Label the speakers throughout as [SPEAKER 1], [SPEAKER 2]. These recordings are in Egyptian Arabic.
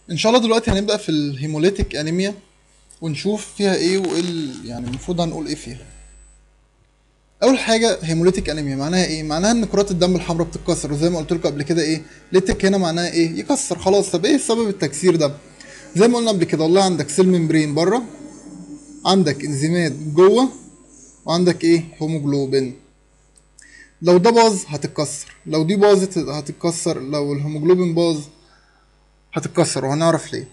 [SPEAKER 1] ان شاء الله دلوقتي هنبدأ في الهيموليتيك انيميا ونشوف فيها ايه وايه ال- يعني المفروض هنقول ايه فيها اول حاجه هيموليتيك انيميا معناها ايه معناها ان كرات الدم الحمراء بتتكسر وزي ما قلت لكم قبل كده ايه ليتك هنا معناها ايه يكسر خلاص طب ايه سبب التكسير ده زي ما قلنا قبل كده والله عندك سيل ممبرين بره عندك انزيمات جوه وعندك ايه هيموجلوبين لو ده باظ هتتكسر لو دي باظت هتتكسر لو الهيموجلوبين باظ هتتكسر وهنعرف ليه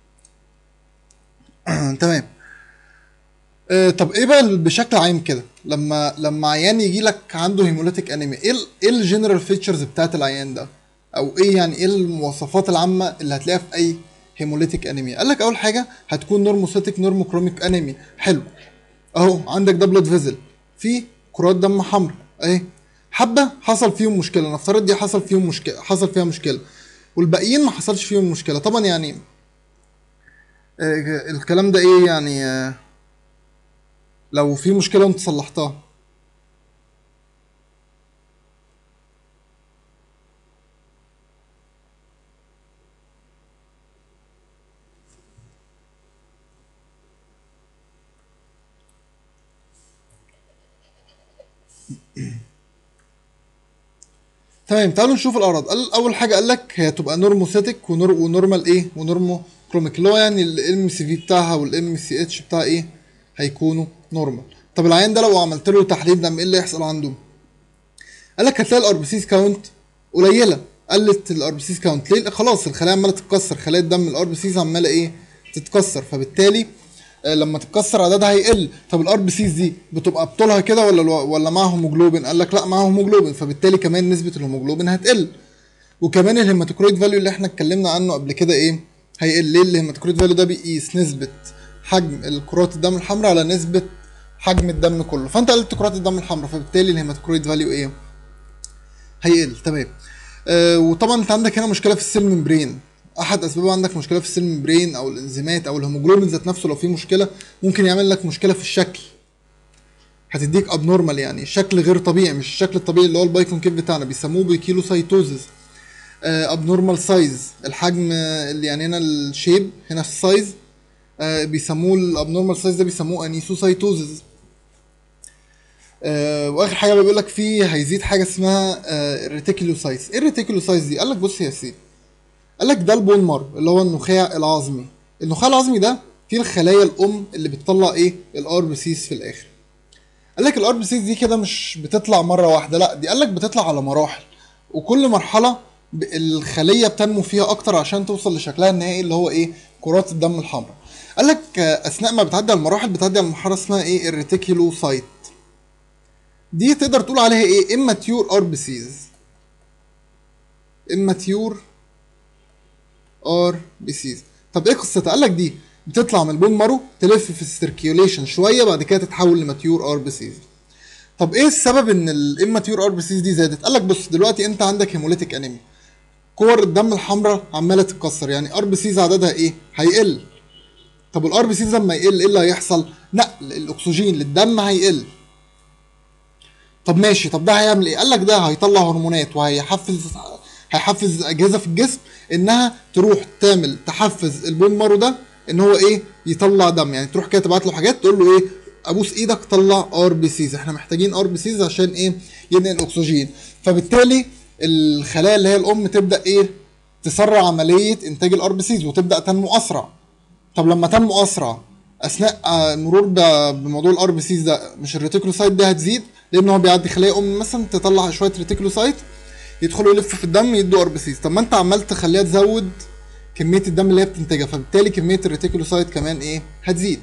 [SPEAKER 1] تمام آه، طب ايه بقى بشكل عام كده لما لما عيان يجي لك عنده هيموليتيك انيميا ايه ال- ايه الجنرال فيتشرز بتاعت العيان ده او ايه يعني ايه المواصفات العامه اللي هتلاقيها في اي هيموليتيك انيميا قال لك اول حاجه هتكون نورموسيتيك نورموكروميك انيميا حلو اهو عندك ده بلود فيزل في كرات دم حمراء اهي حبه حصل فيهم مشكله نفترض دي حصل فيهم مشكله حصل فيها مشكله والباقيين ما حصلش فيهم مشكله طبعا يعني آه، الكلام ده ايه يعني آه، لو في مشكله وانت صلحتها تمام تعالوا نشوف الاعراض قال اول حاجه قال لك هي تبقى نورموسيتك ونور ونورمال ايه ونورمو كروميك اللي هو يعني الام سي في بتاعها والام سي اتش بتاعها ايه هيكونوا نورمال طب العيان ده لو عملت له تحليل دم ايه اللي يحصل عنده قال لك هتلاقي الار بي سيز كاونت قليله قلت الار بي سيز كاونت ليه خلاص الخلايا عماله تتكسر خلايا الدم الار بي سيز عماله ايه تتكسر فبالتالي آه، لما تتكسر عددها هيقل طب الار بي سيز دي بتبقى بطولها كده ولا ولا معاها هيموجلوبين قال لك لا معاها هيموجلوبين فبالتالي كمان نسبه الهيموجلوبين هتقل وكمان الهيماتوكرويد فاليو اللي احنا اتكلمنا عنه قبل كده ايه هيقل ليه الهيماتوكرويد فاليو ده بيقيس نسبه حجم الكرات الدم الحمراء على نسبه حجم الدم كله فانت قلت كرات الدم الحمراء فبالتالي الهيماتوكرويد فاليو ايه هيقل تمام آه وطبعا انت عندك هنا مشكله في السيل ممبرين احد اسباب عندك مشكله في السيل ممبرين او الانزيمات او الهيموجلوبين ذات نفسه لو في مشكله ممكن يعمل لك مشكله في الشكل هتديك ابنورمال يعني شكل غير طبيعي مش الشكل الطبيعي اللي هو البايكونكيف بتاعنا بيسموه بكيلو سايتوزز ابنورمال سايز الحجم آه، اللي يعني هنا الشيب هنا السايز آه، بيسموه الابنورمال سايز ده بيسموه انيسوسايتوزز آه واخر حاجه بيقول لك فيه هيزيد حاجه اسمها آه الريتيكولوسايز ايه الريتيكولوسايز دي قال لك بص يا سيدي قال لك ده البون مارو اللي هو النخاع العظمي النخاع العظمي ده فيه الخلايا الام اللي بتطلع ايه الار بي سيز في الاخر قال لك الار بي سيز دي كده مش بتطلع مره واحده لا دي قال لك بتطلع على مراحل وكل مرحله ب- الخليه بتنمو فيها اكتر عشان توصل لشكلها النهائي اللي هو ايه كرات الدم الحمراء قال لك آه، اثناء ما بتعدي على المراحل بتعدي على مرحله اسمها ايه الريتيكولوسايت دي تقدر تقول عليها ايه immature ار بي سيز immature ار بي سيز طب ايه قصتها قال لك دي بتطلع من البون مارو تلف في السيركيوليشن شويه بعد كده تتحول لماتيور ار بي سيز طب ايه السبب ان الاماتيور ار بي سيز دي زادت قال لك بص دلوقتي انت عندك هيموليتيك انيميا كور الدم الحمراء عماله تتكسر يعني ار بي سيز عددها ايه هيقل طب الار بي سيز لما يقل ايه اللي هيحصل نقل الاكسجين للدم هيقل طب ماشي طب ده هيعمل ايه؟ قال لك ده هيطلع هرمونات وهيحفز هيحفز اجهزه في الجسم انها تروح تعمل تحفز البون مارو ده ان هو ايه يطلع دم يعني تروح كده تبعت له حاجات تقول له ايه ابوس ايدك طلع ار بي سيز احنا محتاجين ار بي سيز عشان ايه ينقل اكسجين فبالتالي الخلايا اللي هي الام تبدا ايه تسرع عمليه انتاج الار بي سيز وتبدا تنمو اسرع طب لما تنمو اسرع اثناء آه، المرور ب- بموضوع الار بي سيز ده مش الريتيكولوسايت ده هتزيد لان هو بيعدي خلايا ام مثلا تطلع شويه ريتيكولوسايت يدخلوا يلفوا في الدم يدوا ار بي سيز طب ما انت عمال تخليها تزود كميه الدم اللي هي بتنتجها فبالتالي كميه الريتيكولوسايت كمان ايه هتزيد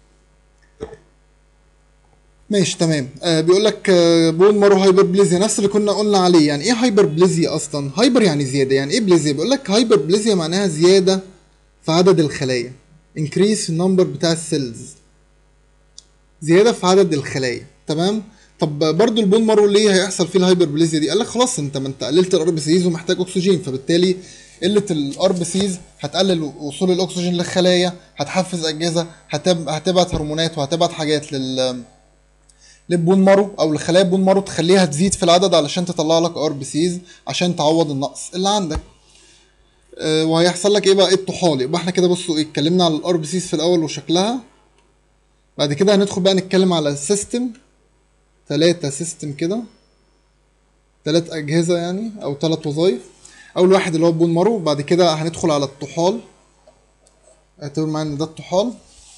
[SPEAKER 1] ماشي تمام آه بيقول لك آه بون مارو هايبر بليزيا نفس اللي كنا قلنا عليه يعني ايه هايبر بليزيا اصلا هايبر يعني زياده يعني ايه بليزيا بيقول لك هايبر بليزيا معناها زياده في عدد الخلايا increase في النمبر بتاع السيلز زياده في عدد الخلايا تمام طب برضو البون مارو ليه هيحصل فيه الهايبربليزيا دي قال لك خلاص انت ما انت قللت الار بي سيز ومحتاج اكسجين فبالتالي قله الار بي سيز هتقلل وصول الاكسجين للخلايا هتحفز اجهزه هتب... هتبعت هرمونات وهتبعت حاجات لل للبون مارو او لخلايا البون مارو تخليها تزيد في العدد علشان تطلع لك ار بي سيز عشان تعوض النقص اللي عندك آه وهيحصل لك ايه بقى ايه الطحال يبقى احنا كده بصوا ايه اتكلمنا على الار بي سيز في الاول وشكلها بعد كده هندخل بقى نتكلم على السيستم ثلاثة سيستم كده ثلاث أجهزة يعني أو ثلاث وظائف أول واحد اللي هو البون مارو بعد كده هندخل على الطحال اعتبر معايا إن ده الطحال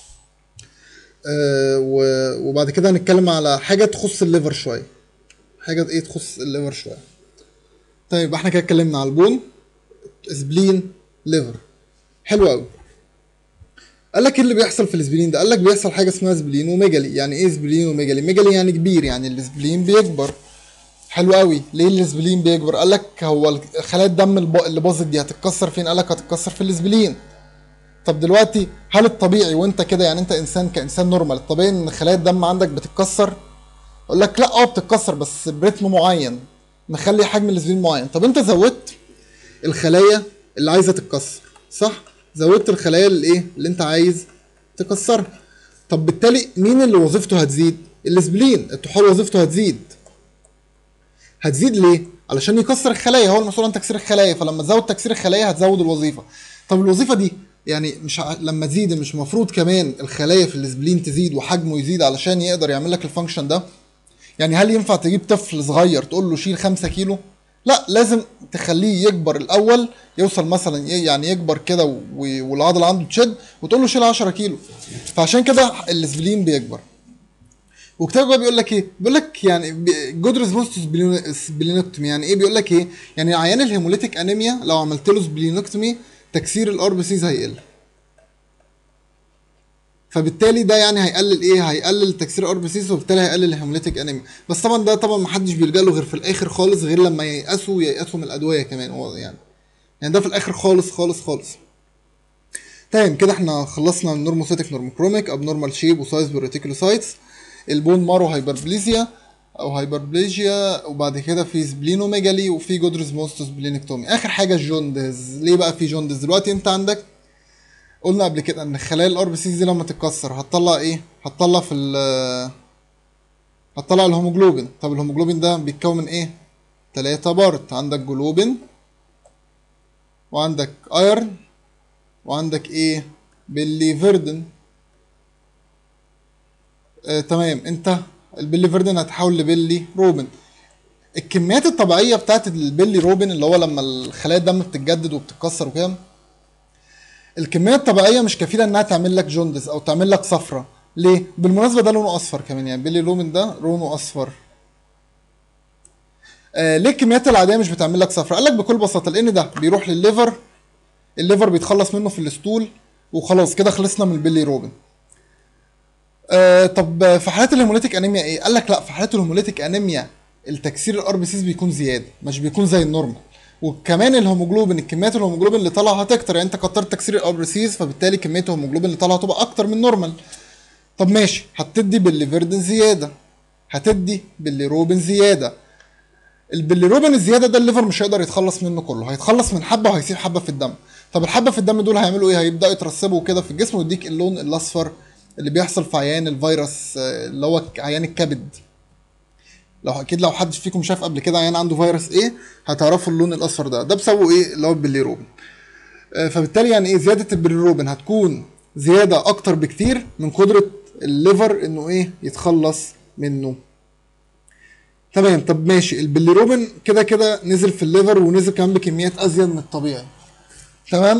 [SPEAKER 1] آه و- وبعد كده هنتكلم على حاجة تخص الليفر شوية حاجة ايه تخص الليفر شوية طيب يبقى احنا كده اتكلمنا على البون سبلين ليفر حلو قوي قال لك ايه اللي بيحصل في الاسبلين ده قال لك بيحصل حاجه اسمها سبلين وميجالي يعني ايه سبلين وميجالي ميجالي يعني كبير يعني الاسبلين بيكبر حلو قوي ليه الاسبلين بيكبر قال لك هو خلايا الدم الب- اللي باظت دي هتتكسر فين قال لك هتتكسر في الاسبلين طب دلوقتي هل الطبيعي وانت كده يعني انت انسان كانسان نورمال الطبيعي ان خلايا الدم عندك بتتكسر اقول لك لا اه بتتكسر بس برتم معين مخلي حجم الاسبلين معين طب انت زودت الخلايا اللي عايزه تتكسر صح زودت الخلايا اللي ايه اللي انت عايز تكسرها طب بالتالي مين اللي وظيفته هتزيد الاسبلين الطحال وظيفته هتزيد هتزيد ليه علشان يكسر الخلايا هو المسؤول عن تكسير الخلايا فلما تزود تكسير الخلايا هتزود الوظيفه طب الوظيفه دي يعني مش ع... لما تزيد مش المفروض كمان الخلايا في الاسبلين تزيد وحجمه يزيد علشان يقدر يعمل لك الفانكشن ده يعني هل ينفع تجيب طفل صغير تقول له شيل 5 كيلو لا لازم تخليه يكبر الاول يوصل مثلا ي- يعني يكبر كده و- والعضله عنده تشد وتقول له شيل 10 كيلو فعشان كده الاسبلين بيكبر وكتاب بقى بيقول لك ايه بيقول لك يعني جود ريسبونس سبلينكتومي يعني ايه بيقول لك ايه يعني عيان الهيموليتيك انيميا لو عملت له سبلينكتومي تكسير الار بي سيز هيقل فبالتالي ده يعني هيقلل ايه هيقلل تكسير الار بي سيز وبالتالي هيقلل الهيموليتيك انيميا بس طبعا ده طبعا ما حدش بيلجا له غير في الاخر خالص غير لما ييأسوا ييأسوا من الادويه كمان هو يعني يعني ده في الاخر خالص خالص خالص تمام كده احنا خلصنا النورموسيتك نورموكروميك اب نورمال شيب وسايز بالريتيكولوسايتس البون مارو هايبربليزيا او هايبربليجيا وبعد كده في سبلينوميجالي وفي جودرز موستوس بلينكتومي اخر حاجه الجوندز ليه بقى في جوندز دلوقتي انت عندك قلنا قبل كده ان خلايا الار بي سي دي لما تتكسر هتطلع ايه هتطلع في ال هتطلع الهيموجلوبين طب الهيموجلوبين ده بيتكون من ايه تلاتة بارت عندك جلوبين وعندك ايرن وعندك ايه بيلي فيردن آه تمام انت البيلي فيردن هتحول لبيلي روبن الكميات الطبيعيه بتاعت البيلي روبن اللي هو لما الخلايا الدم بتتجدد وبتتكسر وكده الكميه الطبيعيه مش كفيله انها تعمل لك جوندس او تعمل لك صفرة ليه بالمناسبه ده لونه اصفر كمان يعني بيلي روبن ده لونه اصفر آه ليه الكميات العاديه مش بتعمل لك صفرة قال لك بكل بساطه لان ده بيروح للليفر الليفر بيتخلص منه في الستول وخلاص كده خلصنا من البيلي روبن آه طب في حالات الهيموليتيك انيميا ايه؟ قال لك لا في حالات الهيموليتيك انيميا التكسير الار بي سيز بيكون زياده مش بيكون زي النورمال وكمان الهيموجلوبين الكميات الهيموجلوبين اللي طالعه هتكتر يعني انت كترت تكسير الار بي سيز فبالتالي كميه الهيموجلوبين اللي طالعه هتبقى اكتر من النورمال طب ماشي هتدي بالليفردين زياده هتدي بالليروبين زياده البيليروبين الزياده ده الليفر مش هيقدر يتخلص منه كله هيتخلص من حبه وهيسيب حبه في الدم طب الحبه في الدم دول هيعملوا ايه هيبداوا يترسبوا كده في الجسم ويديك اللون الاصفر اللي بيحصل في عيان الفيروس آه، اللي هو عيان الكبد لو اكيد لو حد فيكم شاف قبل كده عيان عنده فيروس ايه هتعرفوا اللون الاصفر ده ده بسببه ايه اللي هو البيليروبين آه، فبالتالي يعني ايه زياده البيليروبين هتكون زياده اكتر بكتير من قدره الليفر انه ايه يتخلص منه تمام طب ماشي البيليروبين كده كده نزل في الليفر ونزل كمان بكميات ازيد من الطبيعي تمام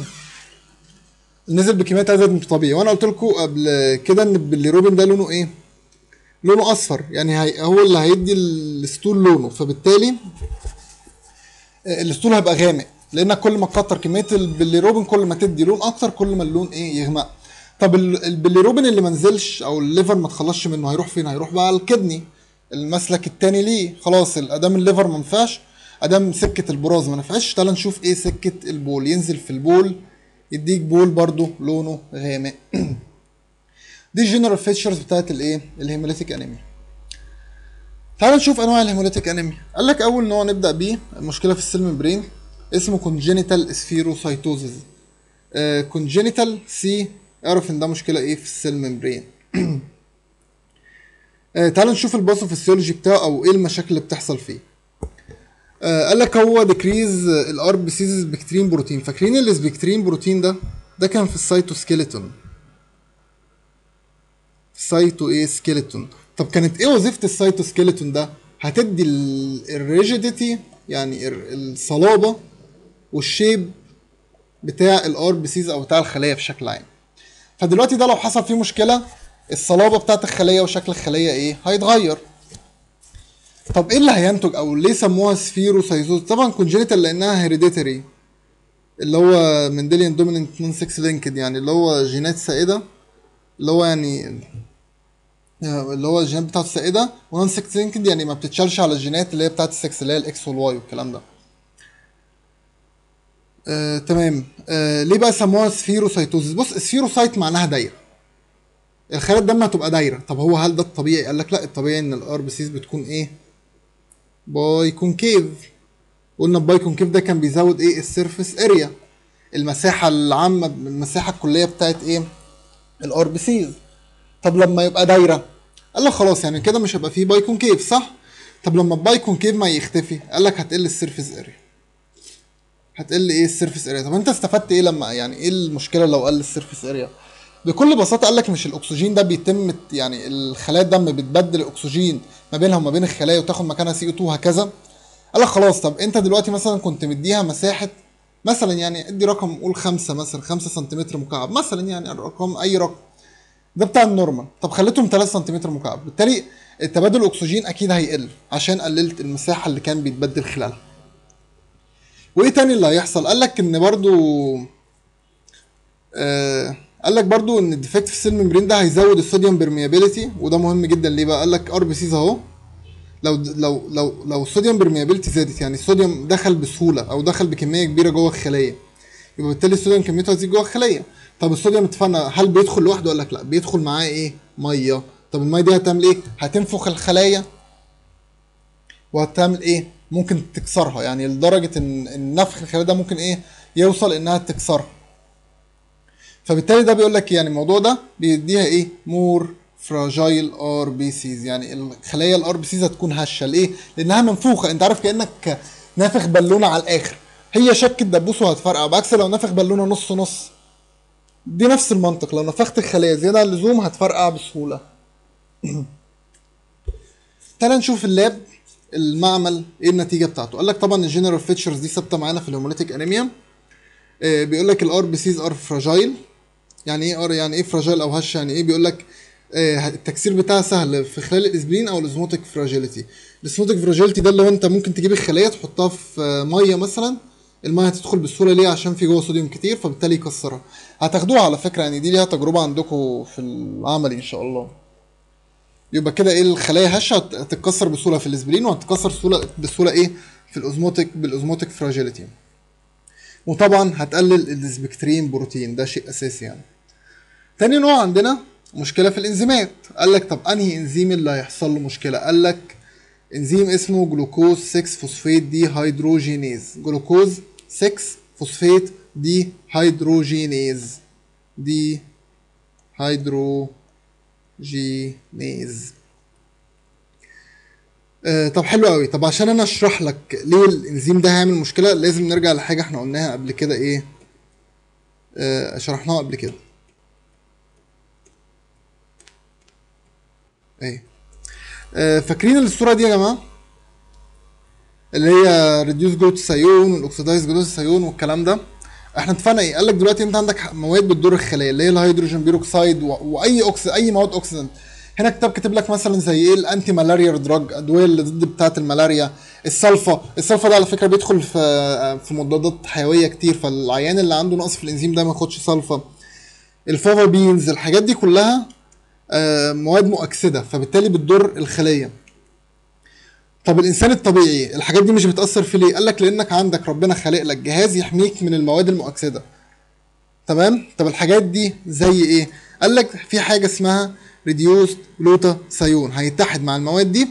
[SPEAKER 1] نزل بكميات ازيد من الطبيعي وانا قلت لكم قبل كده ان البيليروبين ده لونه ايه لونه اصفر يعني هي هو اللي هيدي الستول لونه فبالتالي آه، الاسطول هيبقى غامق لانك كل ما تكتر كميه البيليروبين كل ما تدي لون اكتر كل ما اللون ايه يغمق طب ال- البيليروبين اللي ما نزلش او الليفر ما تخلصش منه هيروح فين هيروح بقى على الكدني المسلك التاني ليه خلاص ادام الليفر ما نفعش ادام سكه البراز ما نفعش تعال نشوف ايه سكه البول ينزل في البول يديك بول برضو لونه غامق دي الجنرال فيتشرز بتاعت الايه الهيموليتيك انيميا تعال نشوف انواع الهيموليتيك انيميا قال لك اول نوع نبدا بيه المشكله في السيل برين اسمه كونجينيتال سفيروسايتوزيس كونجينيتال سي اعرف ان ده مشكله ايه في السيل ممبرين آه، تعال نشوف الباثوفيسيولوجي بتاعه او ايه المشاكل اللي بتحصل فيه آه قال لك هو ديكريز الار بي سيز سبكترين بروتين فاكرين السبكترين بروتين ده ده كان في السيتوسكيلتون سايتو ايه سكيلتون طب كانت ايه وظيفه السيتوسكيلتون ده هتدي الريجيديتي يعني ال- الصلابه والشيب بتاع الار بي سيز او بتاع الخليه بشكل عام فدلوقتي ده لو حصل فيه مشكله الصلابه بتاعت الخليه وشكل الخليه ايه هيتغير طب ايه اللي هينتج او ليه سموها سفيروسايزوز طبعا كونجينيتال لانها هيريديتري اللي هو منديليان دوميننت نون 6 لينكد يعني اللي هو جينات سائده اللي هو يعني اللي هو الجينات بتاعته سائده ونون 6 لينكد يعني ما بتتشالش على الجينات اللي هي بتاعت السكس اللي هي الاكس والواي والكلام ده آه، تمام آه، ليه بقى سموها سفيروسايتوزيس بص سفيروسايت معناها دايره الخلايا الدم هتبقى دايره طب هو هل ده الطبيعي قال لك لا الطبيعي ان الار بي سيز بتكون ايه باي كونكيف قلنا الباي كونكيف ده كان بيزود ايه السيرفيس اريا المساحه العامه المساحه الكليه بتاعت ايه الار بي سيز طب لما يبقى دايره قال لك خلاص يعني كده مش هيبقى فيه باي كونكيف صح طب لما الباي كونكيف ما يختفي قال لك هتقل السيرفيس اريا هتقل ايه السيرفيس اريا طب انت استفدت ايه لما يعني ايه المشكله لو قل السيرفيس اريا بكل بساطه قال لك مش الاكسجين ده بيتم يعني الخلايا الدم بتبدل الاكسجين ما بينها وما بين الخلايا وتاخد مكانها سي او 2 وهكذا قال لك خلاص طب انت دلوقتي مثلا كنت مديها مساحه مثلا يعني ادي رقم قول خمسة مثلا خمسة سنتيمتر مكعب مثلا يعني الرقم اي رقم ده بتاع النورمال طب خليتهم 3 سنتيمتر مكعب بالتالي تبادل الاكسجين اكيد هيقل عشان قللت المساحه اللي كان بيتبدل خلالها وايه تاني اللي هيحصل قال لك ان برضو آه قال لك برضو ان الديفكت في السيل ممبرين ده هيزود الصوديوم برميابيليتي وده مهم جدا ليه بقى قال لك ار بي سيز اهو لو لو لو لو الصوديوم برميابيليتي زادت يعني الصوديوم دخل بسهوله او دخل بكميه كبيره جوه الخليه يبقى بالتالي الصوديوم كميته هتزيد جوه الخليه طب الصوديوم اتفقنا هل بيدخل لوحده ولا لك لا بيدخل معاه ايه ميه طب الميه دي هتعمل ايه هتنفخ الخلايا وهتعمل ايه ممكن تكسرها يعني لدرجه ان ان نفخ الخلايا ده ممكن ايه يوصل انها تكسرها فبالتالي ده بيقول لك يعني الموضوع ده بيديها ايه مور فراجايل ار بي سيز يعني الخلايا الار بي سيز هتكون هشه ليه لانها منفوخه انت عارف كانك نافخ بالونه على الاخر هي شكت دبوس وهتفرقع بعكس لو نافخ بالونه نص نص دي نفس المنطق لو نفخت الخلايا زياده عن اللزوم هتفرقع بسهوله تعال نشوف اللاب المعمل ايه النتيجه بتاعته قال لك طبعا الجنرال فيتشرز دي ثابته معانا في الهيموليتيك انيميا آه بيقول لك الار بي سيز ار فراجايل يعني ايه ار يعني ايه فراجايل او هشه يعني ايه بيقول لك آه التكسير بتاعها سهل في خلال الاسبرين او الاسموتيك فراجيليتي الاسموتيك فراجيليتي ده اللي هو انت ممكن تجيب الخلايا تحطها في آه ميه مثلا الميه هتدخل بسهوله ليه عشان في جوه صوديوم كتير فبالتالي يكسرها هتاخدوها على فكره يعني دي ليها تجربه عندكم في العملي ان شاء الله يبقى كده ايه الخلايا هشه هتتكسر بسهوله في الاسبرين وهتتكسر بسهوله بسهوله ايه في الاوزموتيك بالاوزموتيك فراجيليتي وطبعا هتقلل السبكترين بروتين ده شيء اساسي يعني تاني نوع عندنا مشكله في الانزيمات قال لك طب انهي انزيم اللي هيحصل له مشكله قال لك انزيم اسمه جلوكوز 6 فوسفيت دي هيدروجينيز جلوكوز 6 فوسفيت دي هيدروجينيز دي هيدروجينيز آه طب حلو قوي طب عشان انا اشرح لك ليه الانزيم ده هيعمل مشكله لازم نرجع لحاجه احنا قلناها قبل كده ايه آه شرحناها قبل كده ايه آه فاكرين الصوره دي يا جماعه اللي هي ريديوس جلوتاثيون والاكسدايز جلوتاثيون والكلام ده احنا اتفقنا ايه قال لك دلوقتي انت عندك مواد بتضر الخلايا اللي هي الهيدروجين بيروكسيد و... واي اوكسيد اي مواد اوكسيدنت هنا كتاب كاتب لك مثلا زي ايه الانتي مالاريا دراج ادويه اللي ضد بتاعه الملاريا السلفا السلفا ده على فكره بيدخل في في مضادات حيويه كتير فالعيان اللي عنده نقص في الانزيم ده ما ياخدش سلفا الفافا بينز الحاجات دي كلها مواد مؤكسده فبالتالي بتضر الخليه طب الانسان الطبيعي الحاجات دي مش بتاثر فيه ليه قال لك لانك عندك ربنا خالق لك جهاز يحميك من المواد المؤكسده تمام طب الحاجات دي زي ايه قال لك في حاجه اسمها ريديوست جلوتاثيون هيتحد مع المواد دي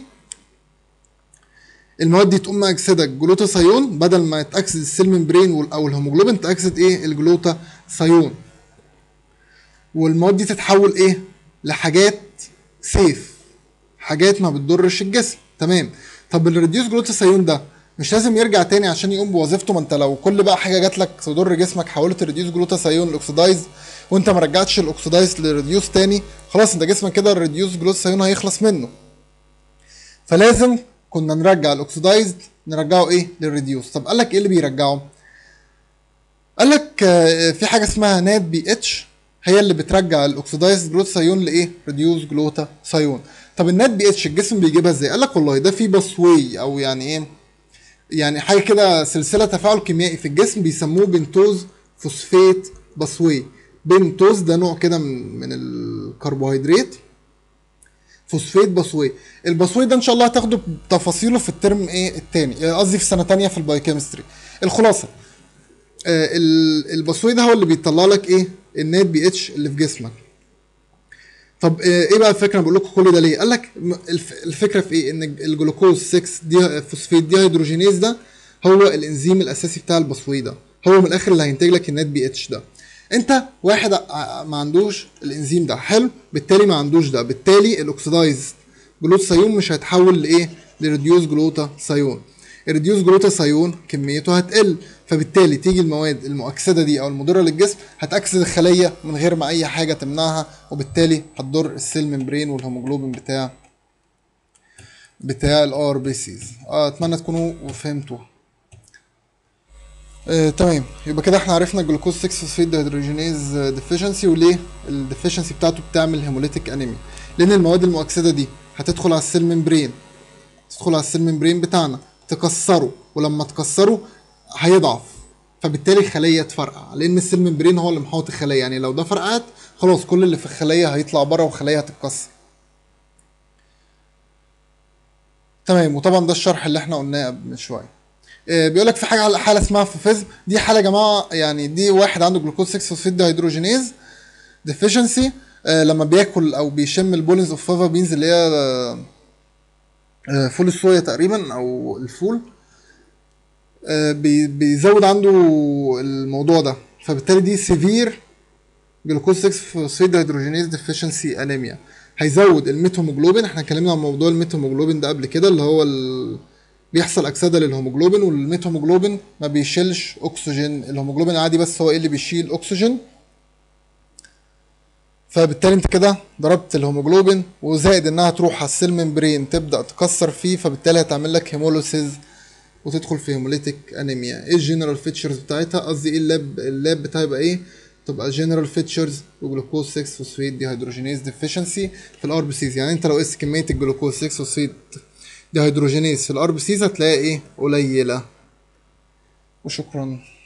[SPEAKER 1] المواد دي تقوم مأكسدة جلوتاثيون بدل ما يتأكسد السيل ممبرين او الهيموجلوبين تأكسد ايه الجلوتاثيون والمواد دي تتحول ايه لحاجات سيف حاجات ما بتضرش الجسم تمام طب الريديوس جلوتاثيون ده مش لازم يرجع تاني عشان يقوم بوظيفته ما انت لو كل بقى حاجه جات لك تضر جسمك حولت الريديوس جلوتاثيون لاوكسيدايز وانت ما رجعتش الاوكسيدايز للريديوس تاني خلاص انت جسمك كده الريديوس جلوتاثيون هيخلص منه فلازم كنا نرجع الاوكسيدايزد نرجعه ايه للريديوس طب قال لك ايه اللي بيرجعه قال لك آه، في حاجه اسمها نات بي اتش هي اللي بترجع الاوكسيدايزد جلوتاثيون لايه ريديوس جلوتاثيون طب النات بي اتش الجسم بيجيبها ازاي قال لك والله ده في باسوي او يعني ايه يعني حاجه كده سلسله تفاعل كيميائي في الجسم بيسموه بنتوز فوسفات باسوي بنتوز ده نوع كده من من الكربوهيدرات فوسفات باسوي الباسوي ده ان شاء الله هتاخده بتفاصيله في الترم ايه التاني آه، قصدي في سنه تانية في البايوكيمستري الخلاصه آه، ال- الباسوي ده هو اللي بيطلع لك ايه النات بي اتش اللي في جسمك طب آه، ايه بقى الفكره أنا بقول لكم كل ده ليه قال لك م- الف- الفكره في ايه ان الجلوكوز 6 دي فوسفيت دي هيدروجينيز ده هو الانزيم الاساسي بتاع البصوي ده هو من الاخر اللي هينتج لك النات بي اتش ده انت واحد ع- ما عندوش الانزيم ده حلو بالتالي ما عندوش ده بالتالي الاكسدايز جلوتاثيون مش هيتحول لايه لريديوس جلوتاثيون الريديوس جلوتاثيون كميته هتقل فبالتالي تيجي المواد المؤكسده دي او المضره للجسم هتاكسد الخليه من غير ما اي حاجه تمنعها وبالتالي هتضر السيل ممبرين والهيموجلوبين بتاع بتاع الار بي سيز اه اتمنى تكونوا فهمتوا آه، تمام يبقى كده احنا عرفنا الجلوكوز 6 فوسفيت ديهيدروجينيز ديفيشنسي وليه الديفيشنسي بتاعته بتعمل هيموليتيك انيميا لان المواد المؤكسده دي هتدخل على السيل ممبرين تدخل على السيل ممبرين بتاعنا تكسره ولما تكسره هيضعف فبالتالي الخليه تفرقع لان السيل ممبرين هو اللي محوط الخليه يعني لو ده فرقعت خلاص كل اللي في الخليه هيطلع بره والخليه هتتكسر تمام وطبعا ده الشرح اللي احنا قلناه من شويه آه، بيقول لك في حاجه على حاله اسمها فوفيزم دي حاله يا جماعه يعني دي واحد عنده جلوكوز 6 فوسفيت ديهيدروجينيز ديفيشنسي لما بياكل او بيشم البولنز اوف فافا بينز اللي هي آه، آه، فول الصويا تقريبا او الفول آه، بي- بيزود عنده الموضوع ده فبالتالي دي سيفير جلوكوز 6 فوسفيت ديهيدروجينيز ديفيشنسي انيميا هيزود الميثوموجلوبين احنا اتكلمنا عن موضوع الميثوموجلوبين ده قبل كده اللي هو ال... بيحصل اكسده للهيموجلوبين والميثوموجلوبين ما بيشيلش اكسجين الهيموجلوبين العادي بس هو ايه اللي بيشيل اكسجين فبالتالي انت كده ضربت الهيموجلوبين وزائد انها تروح على السيل ممبرين تبدا تكسر فيه فبالتالي هتعمل لك هيمولوسيز وتدخل في هيموليتيك انيميا ايه الجنرال فيتشرز بتاعتها قصدي ايه اللاب اللاب بتاعها يبقى ايه تبقى جنرال فيتشرز وجلوكوز 6 فوسفيت ديهيدروجينيز ديفيشنسي في الار بي سيز يعني انت لو قست كميه الجلوكوز 6 فوسفيت ديهيدروجينيز في الار بي سيز هتلاقيها ايه قليله وشكرا